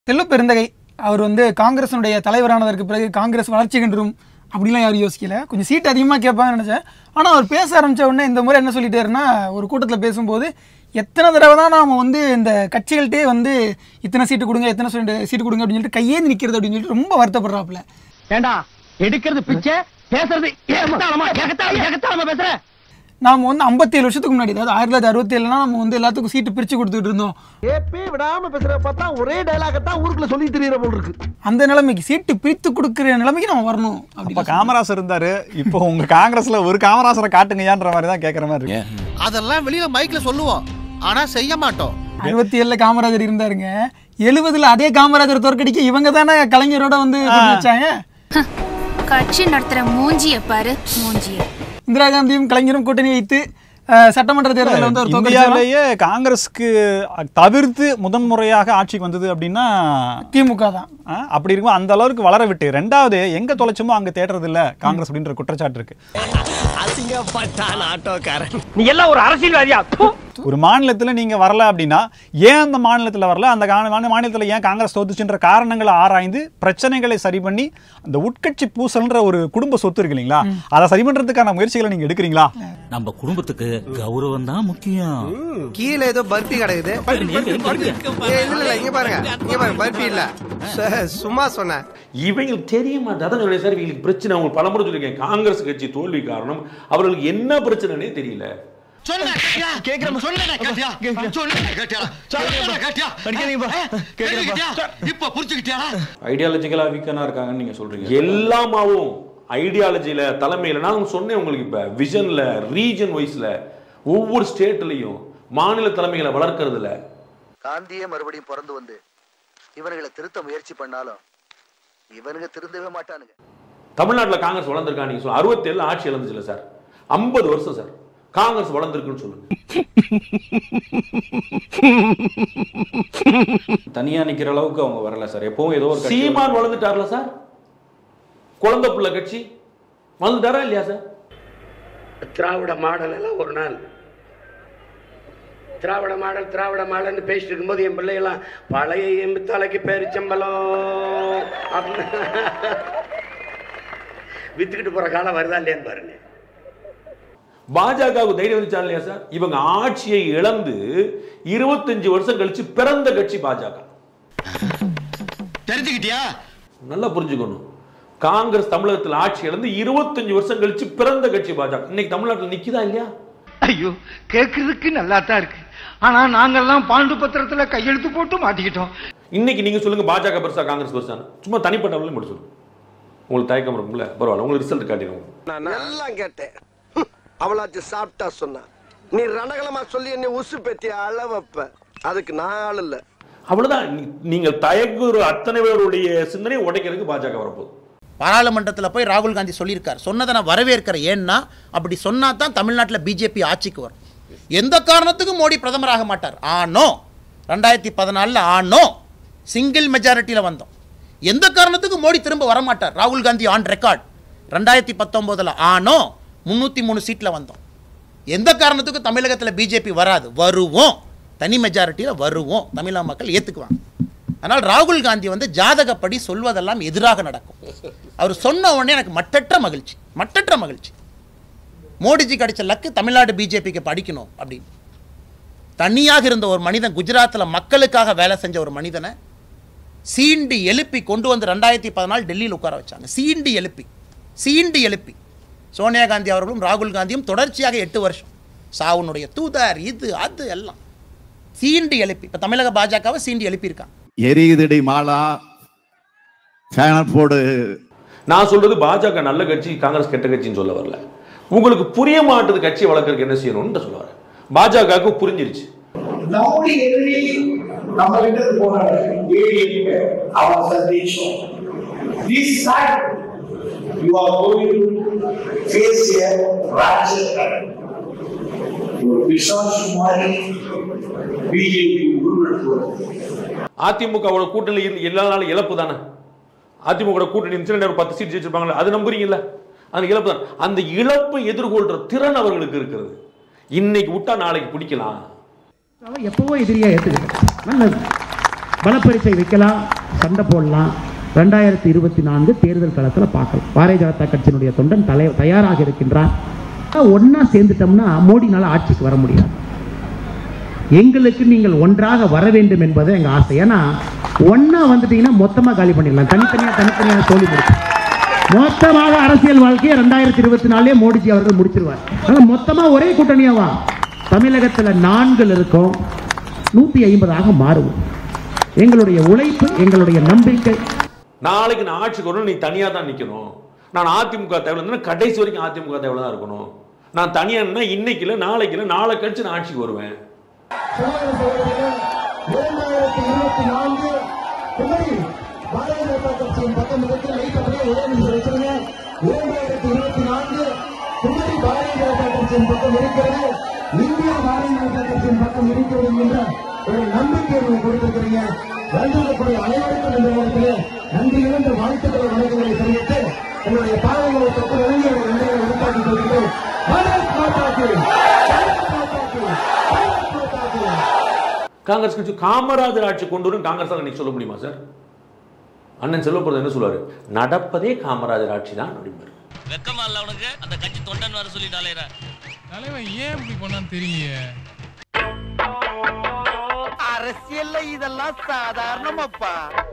செல்வ பெருந்தகை அவர் வந்து காங்கிரஸினுடைய தலைவரானதற்கு பிறகு காங்கிரஸ் வளர்ச்சி கன்றும் அப்படிலாம் யாரும் யோசிக்கல கொஞ்சம் சீட் அதிகமாக கேட்பாங்கன்னு நினச்சேன் ஆனால் அவர் பேச ஆரம்பித்த உடனே இந்த முறை என்ன சொல்லிட்டாருன்னா ஒரு கூட்டத்தில் பேசும்போது எத்தனை தடவை தான் நாம் வந்து இந்த கட்சிகள்கிட்டே வந்து இத்தனை சீட்டு கொடுங்க எத்தனை சீட்டு சீட்டு கொடுங்க அப்படின்னு சொல்லிட்டு கையேந்தி நிற்கிறது அப்படின்னு சொல்லிட்டு ரொம்ப வருத்தப்படுறாப்புல ஏண்டா எடுக்கிறது பிச்சை பேசுறது ஏகத்தாளமா ஏகத்தாளமா ஏகத்தாளமா பேசுற நாம் வந்து 57 வருஷத்துக்கு முன்னாடி அதாவது ஆயிரத்தி தொள்ளாயிரத்தி அறுபத்தி நம்ம வந்து எல்லாத்துக்கும் சீட்டு பிரித்து கொடுத்துட்டு இருந்தோம் ஏப்பே விடாம பேசுற பார்த்தா ஒரே டயலாக தான் ஊருக்குள்ள சொல்லி தெரியற போல் இருக்கு அந்த நிலைமைக்கு சீட்டு பிரித்து கொடுக்குற நிலைமைக்கு நம்ம வரணும் அப்ப அப்படி காமராசர் இருந்தாரு இப்போ உங்க காங்கிரஸ்ல ஒரு காமராசரை காட்டுங்கயான்ற மாதிரி தான் கேக்குற மாதிரி இருக்கு அதெல்லாம் வெளியில மைக்ல சொல்லுவோம் ஆனா செய்ய மாட்டோம் அறுபத்தி ஏழுல காமராஜர் இருந்தாருங்க எழுபதுல அதே காமராஜர் தோற்கடிக்க இவங்க தானே கலைஞரோட வந்து பண்ணி வச்சாங்க கட்சி நடத்துற மூஞ்சிய பாரு மூஞ்சிய இந்திரா காந்தியும் கலைஞரும் கூட்டணி வைத்து அஹ், சட்டமன்ற தேர்தலில் வந்து ஒரு தோற்கடிச்சாங்க இந்தியாவிலேயே காங்கிரஸ்க்கு தவிர்த்து முதன்முறையாக ஆட்சிக்கு வந்தது அப்படின்னா திமுக தான் ஆ, அப்படி இருக்கும் அந்த அளவுக்கு வளர விட்டு ரெண்டாவது எங்க தொலைச்சோமோ அங்க தேடுறது இல்ல காங்கிரஸ் அப்படின்ற குற்றச்சாட்டு இருக்கு நீ எல்லாம் ஒரு அரசியல்வாதியா ப்பு. ஒரு மாநிலத்துல நீங்க வரல அப்படின்னா ஏன் அந்த மாநிலத்துல வரல அந்த கா- மாநில- மாநிலத்துல ஏன் காங்கிரஸ் தோத்துச்சுன்ற காரணங்களை ஆராய்ந்து பிரச்சனைகளை சரி பண்ணி அந்த உட்கட்சி பூசல்ன்ற ஒரு குடும்ப சொத்து இருக்கு இல்லைங்களா அதை சரி பண்றதுக்கான முயற்சிகளை நீங்க எடுக்கிறீங்களா நம்ம குடும்பத்துக்கு கௌரவம் தான் முக்கியம் கீழே ஏதோ பர்பி கிடக்குது ஏய், இல்ல இல்ல இங்க பாருங்க இங்க பாருங்க பர்பி இல்ல சு- சும்மா சொன்னேன் இவங்களுக்கு தெரிய மாட்டேன் அதான் சொல்றேன் சார் இவங்களுக்கு பிரச்சனை அவங்க பலமுறை சொல்லியிருக்கேன் காங்கிரஸ் கட்சி தோல்வி காரணம் அவர்களுக்கு என்ன பிரச்சனைனே தெரியல இப்ப புரிச்சுக்கிட்டியா ஐடியாலஜிக்கலா வீக்கனா இருக்காங்கன்னு நீங்க சொல்றீங்க எல்லாமாவும் ஐடியாலஜில தலைமையில நான் சொன்னேன் உங்களுக்கு இப்ப விஷன்ல ரீஜன் வைஸ்ல ஒவ்வொரு ஸ்டேட்லயும் மாநில தலைமைகளை வளர்க்கறதுல காந்தியே மறுபடியும் பிறந்து வந்து இவனுங்களை திருத்த முயற்சி பண்ணாலும் இவனுங்க திருந்தவே மாட்டானுங்க தமிழ்நாட்டுல காங்கிரஸ் வளர்ந்துருக்கா நீங்க சொல்ல அறுபத்தேழுல ஆட்சி இழந்துச்சுல சார் ஐம்பது வருஷம் சார் காங்கிரஸ் வளர்ந்துருக்குன்னு சொல்லுங்க தனியா நிக்கிற அளவுக்கு அவங்க வரல சார் எப்பவும் ஏதோ ஒரு கட்சி சீமான் வளர்ந்துட்டார்ல சார் குழந்தை புள்ள கட்சி வளர்ந்துட்டாரா இல்லையா சார் திராவிட மாடல் எல்லாம் ஒரு நாள் திராவிட மாடல் திராவிட மாடல்னு பேசிட்டு இருக்கும்போது என் பிள்ளைகளாம் பழைய எம்பு தலைக்கு பேரிச்சம்பளம் அப்படின்னு வித்துக்கிட்டு போற காலம் வருதா இல்லையான்னு பாருங்க பாஜகவுக்கு தைரியம் வந்துச்சா இல்லையா சார் இவங்க ஆட்சியை இழந்து இருபத்தஞ்சு வருஷம் கழிச்சு பிறந்த கட்சி பாஜக தெரிஞ்சுக்கிட்டியா நல்லா புரிஞ்சுக்கணும் காங்கிரஸ் தமிழகத்தில் ஆட்சி இழந்து இருபத்தஞ்சு வருஷம் கழிச்சு பிறந்த கட்சி பாஜக இன்னைக்கு தமிழ்நாட்டில் நிக்குதா இல்லையா ஐயோ கேட்கறதுக்கு நல்லா தான் இருக்கு ஆனா நாங்கெல்லாம் பாண்டு பத்திரத்துல கையெழுத்து போட்டு மாட்டிக்கிட்டோம் இன்னைக்கு நீங்க சொல்லுங்க பாஜக பெருசா காங்கிரஸ் பெருசான்னு சும்மா தனிப்பட்ட அளவில் மட்டும் சொல்லுங்க உங்களுக்கு தயக்கம் இருக்கும்ல பரவாயில்ல உங்களுக்கு ரிசல்ட் காட்டிடுவோம் எல்லாம் கேட்டேன் அவளாச்சு சாப்பிட்டா சொன்னா நீ ரணகலமா சொல்லி என்னை உசு பெத்தி அள வைப்ப அதுக்கு நான் ஆள் இல்ல அவ்வளவுதான் நீ- நீங்கள் தயங்குற அத்தனை பேருடைய சிந்தனையை உடைக்கிறதுக்கு பாஜக வரப்போகுது பாராளுமன்றத்துல போய் ராகுல் காந்தி சொல்லியிருக்கார் சொன்னதை நான் வரவேற்கிறேன் ஏன்னா அப்படி சொன்னா தான் தமிழ்நாட்டில் பிஜேபி ஆட்சிக்கு வரும் எந்த காரணத்துக்கும் மோடி பிரதமராக மாட்டார் ஆனோ ரெண்டாயிரத்தி பதினாலில் ஆனோ சிங்கிள் மெஜாரிட்டியில் வந்தோம் எந்த காரணத்துக்கும் மோடி திரும்ப வரமாட்டார் ராகுல் காந்தி ஆன் ரெக்கார்ட் ரெண்டாயிரத்தி பத்தொம்போதில் ஆனோ முந்நூற்றி மூணு சீட்டில் வந்தோம் எந்த காரணத்துக்கும் தமிழகத்தில் பிஜேபி வராது வருவோம் தனி மெஜாரிட்டியில் வருவோம் தமிழக மக்கள் ஏற்றுக்குவாங்க ஆனால் ராகுல் காந்தி வந்து ஜாதகப்படி சொல்வதெல்லாம் எதிராக நடக்கும் அவர் சொன்ன உடனே எனக்கு மட்டற்ற மகிழ்ச்சி மட்டற்ற மகிழ்ச்சி மோடிஜி கிடைச்ச லக்கு தமிழ்நாடு பிஜேபிக்கு படிக்கணும் அப்படின்னு தனியாக இருந்த ஒரு மனிதன் குஜராத்தில் மக்களுக்காக வேலை செஞ்ச ஒரு மனிதனை சீண்டி எழுப்பி கொண்டு வந்து ரெண்டாயிரத்தி பதினாலு டெல்லியில் உட்கார வச்சாங்க சீண்டி எழுப்பி சீண்டி எழுப்பி சோனியா காந்தி அவர்களும் ராகுல் காந்தியும் தொடர்ச்சியாக எட்டு வருஷம் சாவுனுடைய தூதர் இது அது எல்லாம் சீண்டி எழுப்பி இப்போ தமிழக பாஜகவை சீண்டி எழுப்பியிருக்காங்க எரியுதடி மாலா ஃபேனை போடு நான் சொல்றது பாஜக நல்ல கட்சி காங்கிரஸ் கெட்ட கட்சின்னு சொல்ல வரல உங்களுக்கு புரிய மாட்டுது கட்சி வளர்க்கறதுக்கு என்ன செய்யணும்னு சொல்ல வரேன் பாஜகவுக்கு புரிஞ்சிருச்சு நம்முடைய எதிரி நம்ம கிட்ட போறாங்க ஏடிஎம்கே அவன் சந்தேஷம் this side you are going to face a ராஜ்ய ஒரு பிசாசு மாதிரி பிஜேபி உருவெடுத்து அதிமுகவோட கூட்டணி எல்லா நாளும் இழப்பு தானே அதிமுக கூட்டணி இருந்துச்சுன்னா ஒரு பத்து சீட் வச்சிருப்பாங்களே அது நம்புறீங்கல்ல அந்த இழப்பு தான் அந்த இழப்பை எதிர்கொள்ற திறன் அவர்களுக்கு இருக்கிறது இன்னைக்கு விட்டா நாளைக்கு பிடிக்கலாம் எப்பவோ எதிரியா ஏத்துக்கிட்டேன் நல்லது பலப்பரிசை வைக்கலாம் சண்டை போடலாம் ரெண்டாயிரத்தி இருபத்தி நான்கு தேர்தல் களத்தில் பார்க்கலாம் பாரதிய ஜனதா கட்சியினுடைய தொண்டன் தலை தயாராக இருக்கின்றான் ஒன்றா சேர்ந்துட்டோம்னா மோடினால ஆட்சிக்கு வர முடியாது எங்களுக்கு நீங்கள் ஒன்றாக வர வேண்டும் என்பது எங்கள் ஆசை ஏன்னா ஒன்றா வந்துட்டீங்கன்னா மொத்தமாக காலி பண்ணிடலாம் தனித்தனியாக தனித்தனியாக தோல்வி முடிச்சு மொத்தமாக அரசியல் வாழ்க்கையை ரெண்டாயிரத்தி இருபத்தி நாலே மோடிஜி அவர்கள் முடிச்சிருவார் அதனால் மொத்தமாக ஒரே கூட்டணியாவா தமிழகத்தில் நான்கில் இருக்கோம் நூற்றி ஐம்பதாக மாறுவோம் எங்களுடைய உழைப்பு எங்களுடைய நம்பிக்கை நாளைக்கு நான் ஆட்சிக்கு வரணும் நீ தனியா தான் நிக்கணும் நான் அதிமுக தேவையில்லை கடைசி வரைக்கும் அதிமுக தேவையில்ல தான் இருக்கணும் நான் தனியா நின்னா இன்னைக்கு இல்லை நாளைக்கு இல்லை நாளை கழிச்சு நான் ஆட்சிக்கு வருவேன் இரண்டாயிரத்தி இருபத்தி நான்கு குமரி பாரதிய ஜனதா கட்சியின் பக்கம் இருக்கு லைட் அப்படியே ஒரே நிமிஷம் வச்சிருங்க இரண்டாயிரத்தி இருபத்தி நான்கு குமரி பாரதிய ஜனதா கட்சியின் பக்கம் இருக்கிறது இந்திய பாரதிய ஜனதா கட்சியின் பக்கம் இருக்கிறது என்ற ஒரு நம்பிக்கையை நீங்க கொடுத்திருக்கிறீங்க வந்திருக்கக்கூடிய அனைவருக்கும் இந்த நேரத்தில் நன்றி இழந்த வாழ்த்துக்களை வணக்கங்களை தெரிவித்து என்னுடைய பாவங்களை தொட்டு வழங்கி ஒரு நன்றிகளை உருவாக்கி கொள்கிறேன் பாரத் மாதாக்கு பாரத் மாதாக்கு பாரத் மாதாக்கு காங்கிரஸ் கட்சி காமராஜர் ஆட்சி கொண்டு வரும் காங்கிரஸ் இன்னைக்கு சொல்ல முடியுமா சார் அண்ணன் செல்வப்பிரதம் என்ன சொல்லுவாரு நடப்பதே காமராஜர் ஆட்சி தான் அப்படிம்பாரு வெக்கமா இல்ல உனக்கு அந்த கட்சி தொண்டன் வர சொல்லிட்டாலே தலைவன் ஏன் இப்படி பண்ணான்னு தெரியல அரசியல்ல இதெல்லாம் சாதாரணமாப்பா